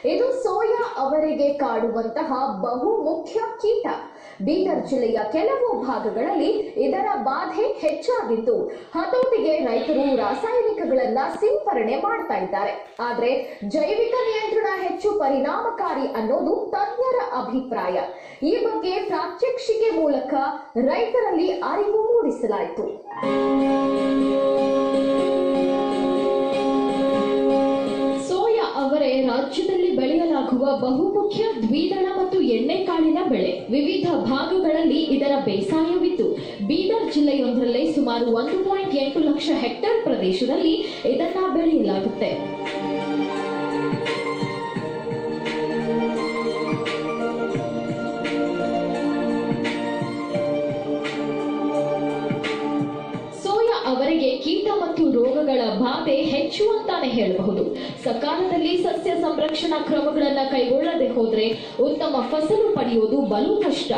ಇದು ಸೋಯಾ ಅವರೆಗೆ ಕಾಡುವಂತಹ ಬಹು ಮುಖ್ಯ ಕೀಟ ಬೀದರ್ ಜಿಲ್ಲೆಯ ಕೆಲವು ಭಾಗಗಳಲ್ಲಿ ಇದರ ಬಾಧೆ ಹೆಚ್ಚಾಗಿದ್ದು ಹತೋಟಿಗೆ ರೈತರು ರಾಸಾಯನಿಕಗಳನ್ನ ಸಿಂಪರಣೆ ಮಾಡ್ತಾ ಇದ್ದಾರೆ ಆದ್ರೆ ಜೈವಿಕ ನಿಯಂತ್ರಣ ಹೆಚ್ಚು ಪರಿಣಾಮಕಾರಿ ಅನ್ನೋದು ತಜ್ಞರ ಅಭಿಪ್ರಾಯ ಈ ಬಗ್ಗೆ ಪ್ರಾತ್ಯಕ್ಷಿಕೆ ಮೂಲಕ ರೈತರಲ್ಲಿ ಅರಿವು ಮೂಡಿಸಲಾಯಿತು ಸೋಯಾ ಅವರೆ ರಾಜ್ಯದಲ್ಲಿ ಬೆಳೆಯಲಾಗುವ ಬಹುಮುಖ್ಯ ದ್ವಿದಳ ಮತ್ತು ಎಣ್ಣೆಕಾಳಿನ ಬೆಳೆ ವಿವಿಧ ಭಾಗಗಳಲ್ಲಿ ಇದರ ಬೇಸಾಯವಿದ್ದು ಬೀದರ್ ಜಿಲ್ಲೆಯೊಂದರಲ್ಲೇ ಸುಮಾರು ಒಂದು ಪಾಯಿಂಟ್ ಎಂಟು ಲಕ್ಷ ಹೆಕ್ಟೇರ್ ಪ್ರದೇಶದಲ್ಲಿ ಇದನ್ನ ಬೆಳೆಯಲಾಗುತ್ತೆ ಸೋಯಾ ಅವರಿಗೆ ಕೀಟ ಮತ್ತು ರೋಗಗಳ ಬಾಧೆ ಹೆಚ್ಚು ಅಂತಾನೆ ಹೇಳಬಹುದು ಸಕಾಲದಲ್ಲಿ ಸಸ್ಯ ಸಂರಕ್ಷಣಾ ಕ್ರಮಗಳನ್ನ ಕೈಗೊಳ್ಳದೆ ಹೋದ್ರೆ ಉತ್ತಮ ಫಸಲು ಪಡೆಯುವುದು ಬಲು ಕಷ್ಟ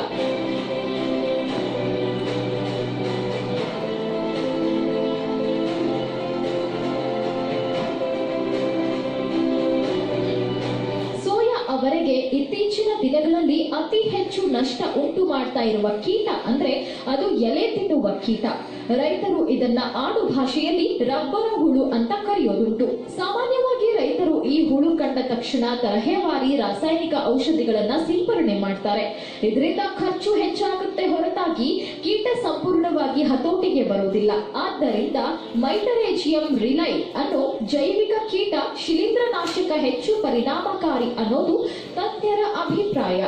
ಸೋಯಾ ಅವರೆಗೆ ಇತ್ತೀಚಿನ ದಿನಗಳಲ್ಲಿ ಅತಿ ಹೆಚ್ಚು ನಷ್ಟ ಉಂಟು ಮಾಡ್ತಾ ಇರುವ ಕೀಟ ಅಂದ್ರೆ ಅದು ಎಲೆ ತಿನ್ನುವ ಕೀಟ ರೈತರು ಇದನ್ನ ಆಡು ಭಾಷೆಯಲ್ಲಿ ರಬ್ಬರ ಹುಳು ಅಂತ ಕರೆಯೋದುಂಟು ಸಾಮಾನ್ಯವಾಗಿ ರೈತರು ಈ ಹುಳು ಕಂಡ ತಕ್ಷಣ ತರಹೇವಾರಿ ರಾಸಾಯನಿಕ ಔಷಧಿಗಳನ್ನ ಸಿಂಪರಣೆ ಮಾಡ್ತಾರೆ ಇದರಿಂದ ಖರ್ಚು ಹೆಚ್ಚಾಗುತ್ತೆ ಹೊರತಾಗಿ ಕೀಟ ಸಂಪೂರ್ಣವಾಗಿ ಹತೋಟಿಗೆ ಬರುವುದಿಲ್ಲ ಆದ್ದರಿಂದ ಮೈಟರೇಜಿಯಂ ರಿಲೈ ಅನ್ನೋ ಜೈವಿಕ ಕೀಟ ಶಿಲೀಂಧ್ರನಾಶಕ ಹೆಚ್ಚು ಪರಿಣಾಮಕಾರಿ ಅನ್ನೋದು ತಜ್ಞರ ಅಭಿಪ್ರಾಯ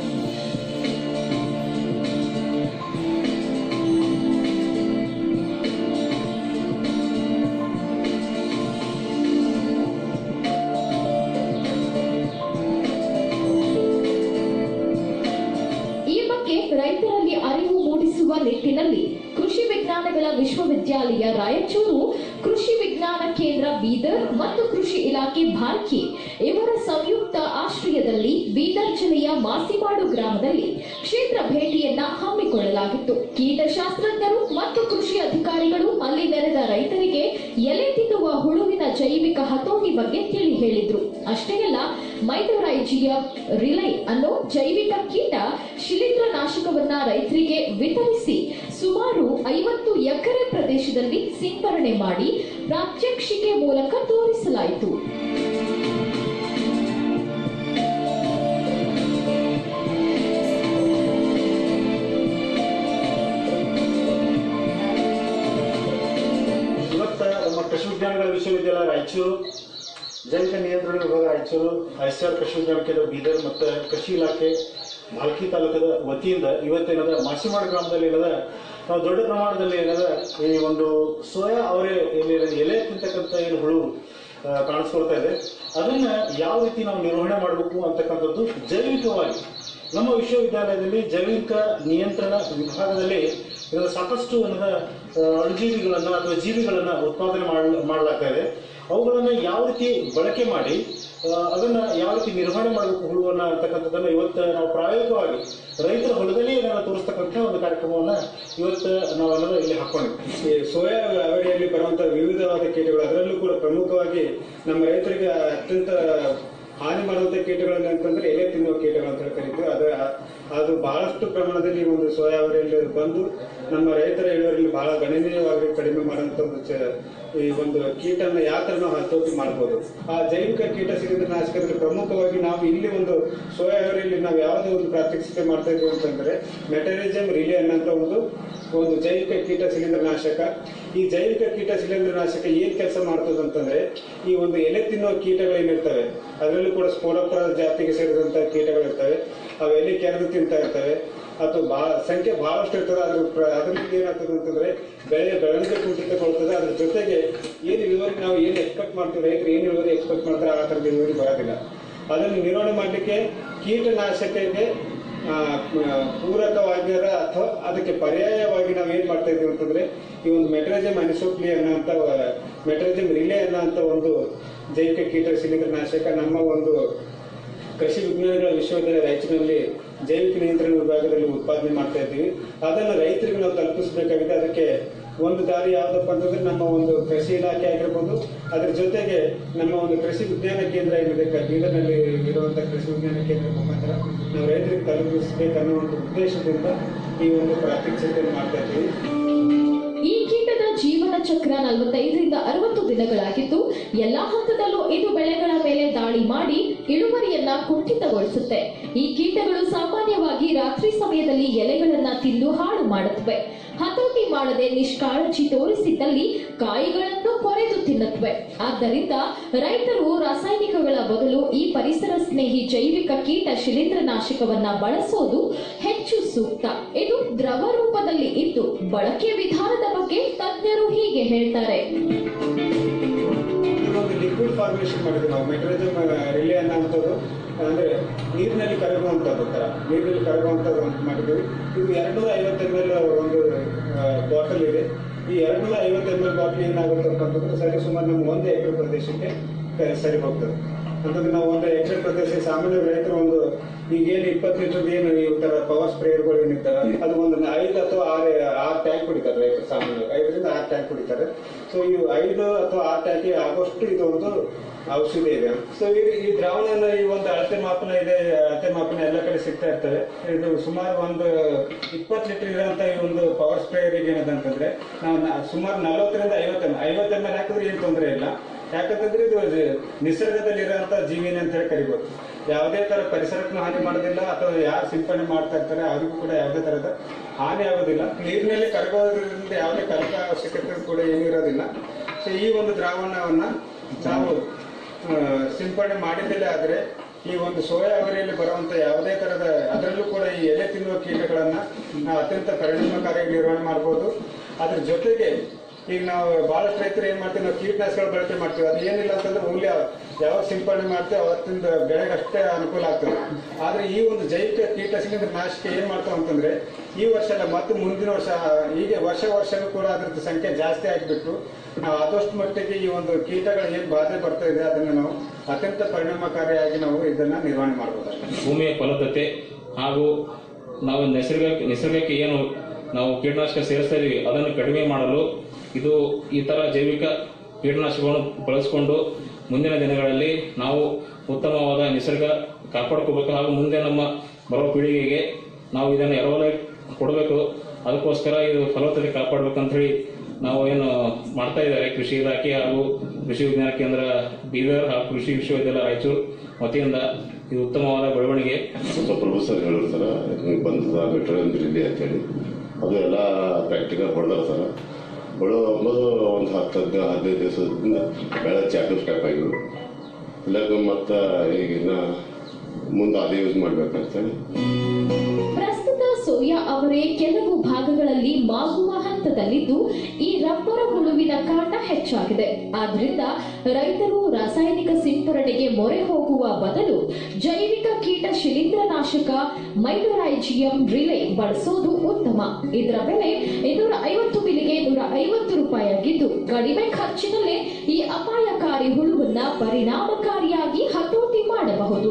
ಈ ಬಗ್ಗೆ ರೈತರಲ್ಲಿ ಅರಿವು ಮೂಡಿಸುವ ನಿಟ್ಟಿನಲ್ಲಿ ಕೃಷಿ ವಿಜ್ಞಾನಗಳ ವಿಶ್ವವಿದ್ಯಾಲಯ ರಾಯಚೂರು ಕೃಷಿ ವಿಜ್ಞಾನ ಕೇಂದ್ರ ಬೀದರ್ ಮತ್ತು ಕೃಷಿ ಇಲಾಖೆ ಭಾರ್ಕಿ ಇವರ ಸಂಯುಕ್ತ ಆಶ್ರಯದಲ್ಲಿ ಬೀದರ್ ಜಿಲ್ಲೆಯ ಮಾಸಿಮಾಡು ಗ್ರಾಮದಲ್ಲಿ ಕ್ಷೇತ್ರ ಭೇಟಿಯನ್ನ ಹಮ್ಮಿಕೊಳ್ಳಲಾಗಿತ್ತು ಕೀಟಶಾಸ್ತ್ರಜ್ಞರು ಮತ್ತು ಕೃಷಿ ಅಧಿಕಾರಿಗಳು ಅಲ್ಲಿ ನೆರೆದ ರೈತರಿಗೆ ಎಲೆ ತಿನ್ನುವ ಹುಳುವಿನ ಜೈವಿಕ ಹತೋಟಿ ಬಗ್ಗೆ ತಿಳಿ ಹೇಳಿದ್ರು ಅಷ್ಟೇ ಅಲ್ಲ ಮೈಟೋರೈಜಿಯ ರಿಲೈ ಅನ್ನೋ ಜೈವಿಕ ಕೀಟ ಶಿಲೀಂಧ್ರನಾಶಕವನ್ನ ರೈತರಿಗೆ ವಿತರಿಸಿ ಸುಮಾರು ಐವತ್ತು ಎಕರೆ ಪ್ರದೇಶದಲ್ಲಿ ಸಿಂಪರಣೆ ಮಾಡಿ ಪ್ರಾತ್ಯಕ್ಷಿಕೆ ಮೂಲಕ ತೋರಿಸಲಾಯಿತು ಇವತ್ತು ನಮ್ಮ ಕೃಷಿ ವಿಜ್ಞಾನಗಳ ವಿಶ್ವವಿದ್ಯಾಲಯ ರಾಯಚೂರು ಜೈವಿಕ ನಿಯಂತ್ರಣ ವಿಭಾಗ ರಾಯಚೂರು ಐಸಿಆರ್ ಕೃಷಿ ವಿಜ್ಞಾನ ಕೇಂದ್ರ ಬೀದರ್ ಮತ್ತು ಕೃಷಿ ಇಲಾಖೆ ಭಾಲ್ಕಿ ತಾಲೂಕದ ವತಿಯಿಂದ ಇವತ್ತೇನದ ಮಾಸಿಮಾಡ್ ಗ್ರಾಮದಲ್ಲಿ ಏನದ ನಾವು ದೊಡ್ಡ ಪ್ರಮಾಣದಲ್ಲಿ ಏನದ ಈ ಒಂದು ಸೋಯಾ ಅವರೇ ಏನಿದೆ ಎಲೆ ತಿಂತಕ್ಕಂಥ ಏನು ಹುಳು ಆ, ಕಾಣಿಸ್ಕೊಳ್ತಾ ಇದೆ ಅದನ್ನ ಯಾವ ರೀತಿ ನಾವು ನಿರ್ವಹಣೆ ಮಾಡಬೇಕು ಅಂತಕ್ಕಂಥದ್ದು ಜೈವಿಕವಾಗಿ ನಮ್ಮ ವಿಶ್ವವಿದ್ಯಾಲಯದಲ್ಲಿ ಜೈವಿಕ ನಿಯಂತ್ರಣ ವಿಭಾಗದಲ್ಲಿ ಇದರ ಸಾಕಷ್ಟು ಏನದ ಆ, ಅಣುಜೀವಿಗಳನ್ನ ಅಥವಾ ಜೀವಿಗಳನ್ನ ಉತ್ಪಾದನೆ ಮಾಡ ಮಾಡಲಾಗ್ತಾ ಇದೆ ಅವುಗಳನ್ನ ಯಾವ ರೀತಿ ಬಳಕೆ ಮಾಡಿ ಆ, ಅದನ್ನ ಯಾವ ರೀತಿ ನಿರ್ವಹಣೆ ಮಾಡಬೇಕು ಹುಳುವನ್ನ ಅಂತಕ್ಕಂಥದ್ದನ್ನ ಇವತ್ತು ನಾವು ಪ್ರಾಯೋಗಿಕವಾಗಿ ರೈತರ ಹೊಲದಲ್ಲಿ ನಾವು ತೋರಿಸ್ತಕ್ಕಂಥ ಒಂದು ಕಾರ್ಯಕ್ರಮವನ್ನ ಇವತ್ತು ನಾವೆಲ್ಲರೂ ಇಲ್ಲಿ ಹಾಕೊಂಡಿದ್ವಿ ಈ ಸೋಯಾ ಅವಧಿಯಲ್ಲಿ ಬರುವಂತಹ ವಿವಿಧವಾದ ಕೀಟಗಳು ಅದರಲ್ಲೂ ಕೂಡ ಪ್ರಮುಖವಾಗಿ ನಮ್ಮ ರೈತರಿಗೆ ಅತ್ಯಂತ ಹಾನಿ ಮಾಡುವಂತ ಕೀಟಗಳನ್ನ ಅಂತಂದ್ರೆ ಎಲೆ ತಿನ್ನುವ ಕೀಟಗಳು ಅಂತ ಹೇಳಿ ಕರೀತೀವಿ ಅದು ಅದು ಬಹಳಷ್ಟು ಪ್ರಮಾಣದಲ್ಲಿ ಈ ಒಂದು ಸೋಯಾ ಅವಧಿಯಲ್ಲಿ ಬಂದು ನಮ್ಮ ರೈತರ ಇಳುವರಿಯಲ್ಲಿ ಬಹಳ ಗಣನೀಯವಾಗಿ ಕಡಿಮೆ ಮಾಡುವಂತ ಒಂದು ಚ- ಈ ಒಂದು ಕೀಟನ ಯಾವ ತರ ನಾವು ಹತೋಟಿ ಮಾಡಬಹುದು ಆ ಜೈವಿಕ ಕೀಟ ಶಿಲೀಂಧ್ರನಾಶಕದಲ್ಲಿ ಪ್ರಮುಖವಾಗಿ ನಾವು ಇಲ್ಲಿ ಒಂದು ಸೋಯಾ ಅವಧಿಯಲ್ಲಿ ನಾವು ಯಾವುದೇ ಒಂದು ಪ್ರಾತ್ಯಕ್ಷಿಕೆ ಮಾಡ್ತಾ ಇದ್ದೀವಿ ಅಂತಂದ್ರೆ ಮೆಟರಿಸಮ್ ರಿಲೇ ಅನ್ನೋಂಥ ಒಂದು ಒಂದು ಜೈವಿಕ ಕೀಟ ಶಿಲೀಂಧ್ರನಾಶಕ ಈ ಜೈವಿಕ ಕೀಟ ಶಿಲೀಂಧ್ರನಾಶಕ ಏನ್ ಕೆಲಸ ಮಾಡ್ತದೆ ಅಂತಂದ್ರೆ ಈ ಒಂದು ಎಲೆ ತಿನ್ನುವ ಕೀಟಗಳು ಏನಿರ್ತವೆ ಅದರಲ್ಲೂ ಕೂಡ ಸ್ಪೋರಪರ ಜಾತಿಗೆ ಸೇರಿದಂತ ಕೀಟಗಳು ಇರ್ತವೆ ಅವು ಎಲೆ ಕೆರೆದು ತಿಂತಾ ಇರ್ತವೆ ಅಥವಾ ಬಹಳ ಸಂಖ್ಯೆ ಬಹಳಷ್ಟು ಇರ್ತದೆ ಅದ್ರ ಪ್ರ- ಅದರಿಂದ ಏನಾಗ್ತದೆ ಅಂತಂದ್ರೆ ಬೆಳೆ ಬೆಳವಣಿಗೆ ಕುಂಠಿತಗೊಳ್ತದೆ ಅದ್ರ ಜೊತೆಗೆ ಏನ್ ಇಳುವರಿ ನಾವು ಏನ್ ಎಕ್ಸ್ಪೆಕ್ಟ್ ಮಾಡ್ತೀವಿ ರೈತರು ಏನ್ ಇಳುವರಿ ಎಕ್ಸ್ಪೆಕ್ಟ್ ಮಾಡ್ತಾರೆ ಆ ತರದ ಇಳುವರಿ ಬರೋದಿಲ್ಲ ಅದನ್ನು ನಿರ್ವಹಣೆ ಮಾಡಲಿಕ್ಕೆ ಕೀಟನಾಶಕಕ್ಕೆ ಆ, ಮ- ಪೂರಕವಾಗಿರ ಅಥವಾ ಅದಕ್ಕೆ ಪರ್ಯಾಯವಾಗಿ ನಾವು ಏನ್ ಮಾಡ್ತಾ ಇದೀವಿ ಅಂತಂದ್ರೆ ಈ ಒಂದು ಮೆಟ್ರಜಮ್ ಅನಿಸೋಪ್ಲಿ ಅನ್ನೋಂಥ ಮೆಟ್ರಜಮ್ ರಿಲೇ ಅನ್ನೋಂಥ ಒಂದು ಜೈವಿಕ ಕೀಟ ಶಿಲೀಂಧ್ರನಾಶಕ ನಮ್ಮ ಒಂದು ಕೃಷಿ ವಿಜ್ಞಾನಗಳ ವಿಶ್ವವಿದ್ಯಾಲಯ ರಾಯಚೂರಿನಲ್ಲಿ ಜೈವಿಕ ನಿಯಂತ್ರಣ ವಿಭಾಗದಲ್ಲಿ ಉತ್ಪಾದನೆ ಮಾಡ್ತಾ ಇದ್ದೀವಿ ಅದನ್ನು ರೈತರಿಗೆ ನಾವು ತಲುಪಿಸಬೇಕಾಗಿದೆ ಅದಕ್ಕೆ ಒಂದು ದಾರಿ ಯಾವ್ದಪ್ಪ ಅಂತಂದ್ರೆ ನಮ್ಮ ಒಂದು ಕೃಷಿ ಇಲಾಖೆ ಆಗಿರ್ಬೋದು ಅದ್ರ ಜೊತೆಗೆ ನಮ್ಮ ಒಂದು ಕೃಷಿ ವಿಜ್ಞಾನ ಕೇಂದ್ರ ಏನಿದೆ ಕ- ಬೀದರ್ನಲ್ಲಿ ಇರುವಂತಹ ಕೃಷಿ ವಿಜ್ಞಾನ ಕೇಂದ್ರ ಮುಖಾಂತರ ನಾವು ರೈತರಿಗೆ ತಲುಪಿಸಬೇಕನ್ನೋ ಒಂದು ಉದ್ದೇಶದಿಂದ ಈ ಒಂದು ಪ್ರಾತ್ಯಕ್ಷಿತೆಯನ್ನು ಮಾಡ್ತಾ ಇದ್ದೀವಿ ಈ ಕೀಟದ ಜೀವನ ಚಕ್ರ ನಲವತ್ತೈದರಿಂದ ಅರವತ್ತು ದಿನಗಳಾಗಿದ್ದು ಎಲ್ಲಾ ಹಂತದಲ್ಲೂ ಇದು ಬೆಳೆಗಳ ಮೇಲೆ ದಾಳಿ ಮಾಡಿ ಇಳುವರಿಯನ್ನ ಕುಂಠಿತಗೊಳಿಸುತ್ತೆ ಈ ಕೀಟಗಳು ಸಾಮಾನ್ಯವಾಗಿ ರಾತ್ರಿ ಸಮಯದಲ್ಲಿ ಎಲೆಗಳನ್ನ ತಿಂದು ಹಾಳು ಮಾಡುತ್ತವೆ ಹತೋಟಿ ಮಾಡದೆ ನಿಷ್ಕಾಳಜಿ ತೋರಿಸಿದ್ದಲ್ಲಿ ಕಾಯಿಗಳನ್ನು ಕೊರೆದು ತಿನ್ನುತ್ತವೆ ಆದ್ದರಿಂದ ರೈತರು ರಾಸಾಯನಿಕಗಳ ಬದಲು ಈ ಪರಿಸರ ಸ್ನೇಹಿ ಜೈವಿಕ ಕೀಟ ಶಿಲೀಂಧ್ರನಾಶಕವನ್ನ ಬಳಸೋದು ಹೆಚ್ಚು ಸೂಕ್ತ ಇದು ದ್ರವ ರೂಪದಲ್ಲಿ ಇದ್ದು ಬಳಕೆ ವಿಧಾನದ ಬಗ್ಗೆ ತಜ್ಞರು ಹೀಗೆ ಹೇಳ್ತಾರೆ ಒಂದು ಲಿಕ್ವಿಡ್ ಫಾರ್ಮೇಷನ್ ಮಾಡಿದ್ವಿ ನಾವು ಮೆಟ್ರೋಜಮ್ ರಿಲೇ ಅನ್ನೋಂಥದ್ದು ಅಂದ್ರೆ ನೀರಿನಲ್ಲಿ ಕರಗುವಂಥದ್ದು ಥರ ನೀರಿನಲ್ಲಿ ಕರಗುವಂಥದ್ದು ಅಂತ ಮಾಡಿದ್ವಿ ಇದು ಎರಡ್ನೂರ ಐವತ್ತು ಎಮ್ ಎಲ್ ಒಂದು ಬಾಟಲ್ ಇದೆ ಈ ಎರಡ್ನೂರ ಐವತ್ತು ಎಮ್ ಎಲ್ ಬಾಟಲ್ ಏನಾಗುತ್ತಪ್ಪ ಅಂತಂದ್ರೆ ಸರಿ ಸುಮಾರು ನಮ್ಮ ಒಂದು ಎಕರೆ ಪ್ರದೇಶಕ್ಕೆ ಕ- ಸರಿ ಹೋಗ್ತದೆ ಅಂತಂದ್ರೆ ನಾವು ಒಂದು ಎಕರೆ ಪ್ರದೇಶ ಸಾಮಾನ್ಯ ರೈತರು ಒಂದು ಈಗೇನು ಇಪ್ಪತ್ತು ಲೀಟರ್ ಏನು ಈ ತರ ಪವರ್ ಸ್ಪ್ರೇಯರ್ಗಳು ಏನಿರ್ತಾವೆ ಅದು ಒಂದು ಐದು ಅಥವಾ ಆರು ಆರು ಟ್ಯಾಂಕ್ ಕುಡಿತಾರೆ ರೈತರು ಸಾಮಾನ್ಯ ಐದರಿಂದ ಆರು ಟ್ಯಾಂಕ್ ಕುಡಿತಾರೆ ಸೊ ಇವು ಐದು ಅಥವಾ ಆರು ಟ್ಯಾಂಕ್ ಆಗೋಷ್ಟು ಇದು ಒಂದು ಔಷಧಿ ಇದೆ ಸೊ ಈ ಈ ದ್ರಾವಣ ಈ ಒಂದು ಅಳತೆ ಮಾಪನ ಇದೆ ಅಳತೆ ಮಾಪನ ಎಲ್ಲ ಕಡೆ ಸಿಗ್ತಾ ಇರ್ತವೆ ಇದು ಸುಮಾರು ಒಂದು ಇಪ್ಪತ್ತು ಲೀಟರ್ ಇರೋಂಥ ಈ ಒಂದು ಪವರ್ ಸ್ಪ್ರೇಯರಿಗೆ ಏನದಂತಂದ್ರೆ ನಾವು ನ- ಸುಮಾರು ನಲವತ್ತರಿಂದ ಐವತ್ತು ಎಮ್ ಐವತ್ತು ಎಮ್ ಎಲ್ ಹಾಕಿದ್ರೆ ಏನು ತೊಂದರೆ ಇಲ್ಲ ಯಾಕಂತಂದ್ರೆ ಇದು ನಿಸರ್ಗದಲ್ಲಿರುವಂತ ಜೀವಿನಿ ಅಂತ ಹೇಳಿ ಕರಿಬೋದು ಯಾವುದೇ ತರ ಪರಿಸರಕ್ಕೂ ಹಾನಿ ಮಾಡೋದಿಲ್ಲ ಅಥವಾ ಯಾರು ಸಿಂಪಡಣೆ ಮಾಡ್ತಾ ಇರ್ತಾರೆ ಅವರಿಗೂ ಕೂಡ ಯಾವುದೇ ತರದ ಹಾನಿ ಆಗೋದಿಲ್ಲ ನೀರಿನಲ್ಲಿ ಕರಗೋದ್ರಿಂದ ಯಾವುದೇ ಕಲಕ ಅವಶ್ಯಕತೆ ಕೂಡ ಏನೂ ಇರೋದಿಲ್ಲ ಸೊ ಈ ಒಂದು ದ್ರಾವಣವನ್ನ ನಾವು ಆ, ಸಿಂಪಡಣೆ ಮಾಡಿದ್ದಿಲ್ಲ ಆದ್ರೆ ಈ ಒಂದು ಸೋಯಾ ಅವರಿಯಲ್ಲಿ ಬರುವಂತ ಯಾವುದೇ ತರದ ಅದರಲ್ಲೂ ಕೂಡ ಈ ಎಲೆ ತಿನ್ನುವ ಕೀಟಗಳನ್ನ ನಾವು ಅತ್ಯಂತ ಪರಿಣಾಮಕಾರಿಯಾಗಿ ನಿರ್ವಹಣೆ ಮಾಡಬಹುದು ಅದ್ರ ಜೊತೆಗೆ ಈಗ ನಾವು ಬಹಳಷ್ಟು ರೈತರು ಏನ್ ಮಾಡ್ತೀವಿ ನಾವು ಕೀಟನಾಶಕಗಳ ಬಳಕೆ ಮಾಡ್ತೀವಿ ಅದು ಏನಿಲ್ಲ ಅಂತಂದ್ರೆ ಮೂಲ್ಯ ಯಾವಾಗ ಸಿಂಪಡಣೆ ಮಾಡ್ತೀವಿ ಅವತ್ತಿಂದ ಬೆಳೆಗೆ ಅಷ್ಟೇ ಅನುಕೂಲ ಆಗ್ತದೆ ಆದ್ರೆ ಈ ಒಂದು ಜೈವಿಕ ಕೀಟನಾಶಕ ನಾಶಕ ಏನ್ ಮಾಡ್ತಾವ ಅಂತಂದ್ರೆ ಈ ವರ್ಷ ಅಲ್ಲ ಮತ್ತು ಮುಂದಿನ ವರ್ಷ ಹೀಗೆ ವರ್ಷ ವರ್ಷನೂ ಕೂಡ ಅದ್ರದ್ದು ಸಂಖ್ಯೆ ಜಾಸ್ತಿ ಆಗಿಬಿಟ್ಟು ನಾವು ಆದಷ್ಟು ಮಟ್ಟಿಗೆ ಈ ಒಂದು ಕೀಟಗಳು ಏನ್ ಬಾಧೆ ಬರ್ತಾ ಇದೆ ಅದನ್ನ ನಾವು ಅತ್ಯಂತ ಪರಿಣಾಮಕಾರಿಯಾಗಿ ನಾವು ಇದನ್ನ ನಿರ್ವಹಣೆ ಮಾಡಬಹುದಾಗಿದೆ ಭೂಮಿಯ ಫಲವತ್ತತೆ ಹಾಗೂ ನಾವು ನಿಸರ್ಗ ನಿಸರ್ಗಕ್ಕೆ ಏನು ನಾವು ಕೀಟನಾಶಕ ಸೇರಿಸ್ತಾ ಇದೀವಿ ಅದನ್ನು ಕಡಿಮೆ ಮಾಡಲು ಇದು ಈ ತರ ಜೈವಿಕ ಕೀಟನಾಶಕಗಳನ್ನು ಬಳಸಿಕೊಂಡು ಮುಂದಿನ ದಿನಗಳಲ್ಲಿ ನಾವು ಉತ್ತಮವಾದ ನಿಸರ್ಗ ಕಾಪಾಡ್ಕೋಬೇಕು ಹಾಗೂ ಮುಂದೆ ನಮ್ಮ ಬರೋ ಪೀಳಿಗೆಗೆ ನಾವು ಇದನ್ನು ಎರವಲ ಕೊಡಬೇಕು ಅದಕ್ಕೋಸ್ಕರ ಇದು ಫಲವತ್ತತೆ ಕಾಪಾಡಬೇಕಂತ ಹೇಳಿ ನಾವು ಏನು ಮಾಡ್ತಾ ಇದ್ದಾರೆ ಕೃಷಿ ಇಲಾಖೆ ಹಾಗೂ ಕೃಷಿ ವಿಜ್ಞಾನ ಕೇಂದ್ರ ಬೀದರ್ ಹಾಗೂ ಕೃಷಿ ವಿಶ್ವವಿದ್ಯಾಲಯ ರಾಯಚೂರು ವತಿಯಿಂದ ಇದು ಉತ್ತಮವಾದ ಬೆಳವಣಿಗೆ ಸ್ವಲ್ಪ ಪ್ರೊಫೆಸರ್ ಹೇಳಿದ್ರು ಸರ್ ಹಿಂಗೆ ಬಂದದ ಮೆಟ್ರೋಯಿಂದ ಇಲ್ಲಿ ಅಂತೇಳಿ ಅದು ಎಲ್ಲ ಪ್ರಾಕ್ಟಿಕಲ್ ಹೊಡೆದಾರ ಸರ್ ಬೆಳೆ ಅಂಬೋದು ಒಂದು ಹತ್ತು ಹದಿನೈದು ಹದಿನೈದು ದಿವಸದಿಂದ ಬೆಳೆ ಚಾಟು ಸ್ಟಾರ್ಟ್ ಆಗಿವು ಇಲ್ಲಕ್ಕೆ ಮತ್ತು ಈಗಿನ ಮುಂದೆ ಅದೇ ಯೂಸ್ ಮಾಡ್ಬೇಕಂತೇಳಿ ಪ್ರಸ್ತುತ ಸೋಯಾ ಅವರೇ ಕೆಲವು ಭಾಗಗಳಲ್ಲಿ ಮಾಗುವ ಹಂತದಲ್ಲಿದ್ದು ಈ ರಬ್ಬರ ಹುಳುವಿನ ಕಾಟ ಹೆಚ್ಚಾಗಿದೆ ಆದ್ರಿಂದ ರೈತರು ರಾಸಾಯನಿಕ ಸಿಂಪರಣೆಗೆ ಮೊರೆ ಹೋಗುವ ಬದಲು ಜೈವಿಕ ಕೀಟ ಶಿಲೀಂಧ್ರನಾಶಕ ಮೈಡೋರೈಜಿಯಂ ರಿಲೇ ಬಳಸೋದು ಉತ್ತಮ ಇದರ ಬೆಲೆ ಇನ್ನೂರ ಐವತ್ತು ಮಿಲಿಗೆ ನೂರ ಐವತ್ತು ರೂಪಾಯಿ ಆಗಿದ್ದು ಕಡಿಮೆ ಖರ್ಚಿನಲ್ಲೇ ಈ ಅಪಾಯಕಾರಿ ಹುಳುವನ್ನ ಪರಿಣಾಮಕಾರಿಯಾಗಿ ಹತೋಟಿ ಮಾಡಬಹುದು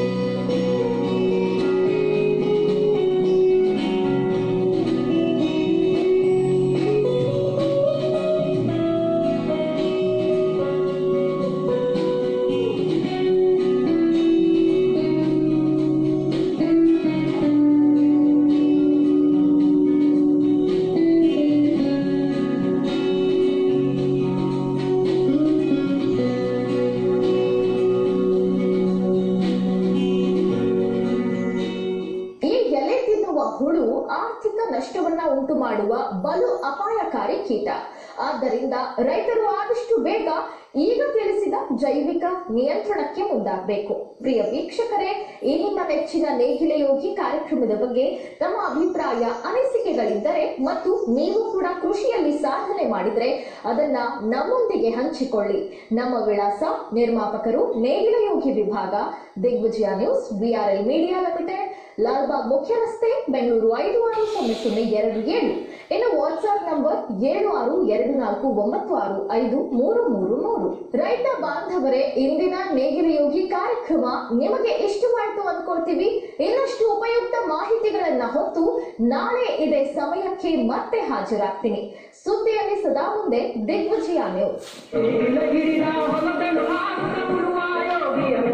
ಈ ಎಲೆ ತಿನ್ನುವ ಹುಳು ಆರ್ಥಿಕ ನಷ್ಟವನ್ನ ಉಂಟು ಮಾಡುವ ಬಲು ಅಪಾಯಕಾರಿ ಕೀಟ ಆದ್ದರಿಂದ ರೈತರು ಆದಷ್ಟು ಬೇಗ ಈಗ ತಿಳಿಸಿದ ಜೈವಿಕ ನಿಯಂತ್ರಣಕ್ಕೆ ಮುಂದಾಗಬೇಕು ಪ್ರಿಯ ವೀಕ್ಷಕರೇ ಈ ನಿಮ್ಮ ನೆಚ್ಚಿನ ನೇಗಿಲ ಯೋಗಿ ಕಾರ್ಯಕ್ರಮದ ಬಗ್ಗೆ ತಮ್ಮ ಅಭಿಪ್ರಾಯ ಅನಿಸಿಕೆಗಳಿದ್ದರೆ ಮತ್ತು ನೀವು ಕೂಡ ಕೃಷಿಯಲ್ಲಿ ಸಾಧನೆ ಮಾಡಿದ್ರೆ ಅದನ್ನ ನಮ್ಮೊಂದಿಗೆ ಹಂಚಿಕೊಳ್ಳಿ ನಮ್ಮ ವಿಳಾಸ ನಿರ್ಮಾಪಕರು ನೇಗಿಲ ಯೋಗಿ ವಿಭಾಗ Digvijaya news BRL media limited Lalbagh ಮುಖ್ಯ ರಸ್ತೆ ಬೆಂಗಳೂರು ಐದು ಆರು ಸೊನ್ನೆ ಸೊನ್ನೆ ಎರಡು ಏಳು ಇನ್ನು ವಾಟ್ಸ್ಆಪ್ ನಂಬರ್ ಏಳು ಆರು ಎರಡು ನಾಲ್ಕು ಒಂಬತ್ತು ಆರು ಐದು ಮೂರು ಮೂರು ಮೂರು ರೈತ ಬಾಂಧವರೇ ಇಂದಿನ ನೇಗಿಲ ಯೋಗಿ ಕಾರ್ಯಕ್ರಮ ನಿಮಗೆ ಇಷ್ಟವಾಯ್ತು ಅನ್ಕೊಳ್ತೀವಿ ಇನ್ನಷ್ಟು ಉಪಯುಕ್ತ ಮಾಹಿತಿಗಳನ್ನ ಹೊತ್ತು ನಾಳೆ ಇದೇ ಸಮಯಕ್ಕೆ ಮತ್ತೆ ಹಾಜರಾಗ್ತೀನಿ ಸುದ್ದಿಯಲ್ಲಿ ಸದಾ ಮುಂದೆ ದಿಗ್ವಿಜಯ ನ್ಯೂಸ್ ಗಿರಿನ ಹೊಲದಳು ಹಾಡುತ್ತ ಉಳುವ ಯೋಗಿಯ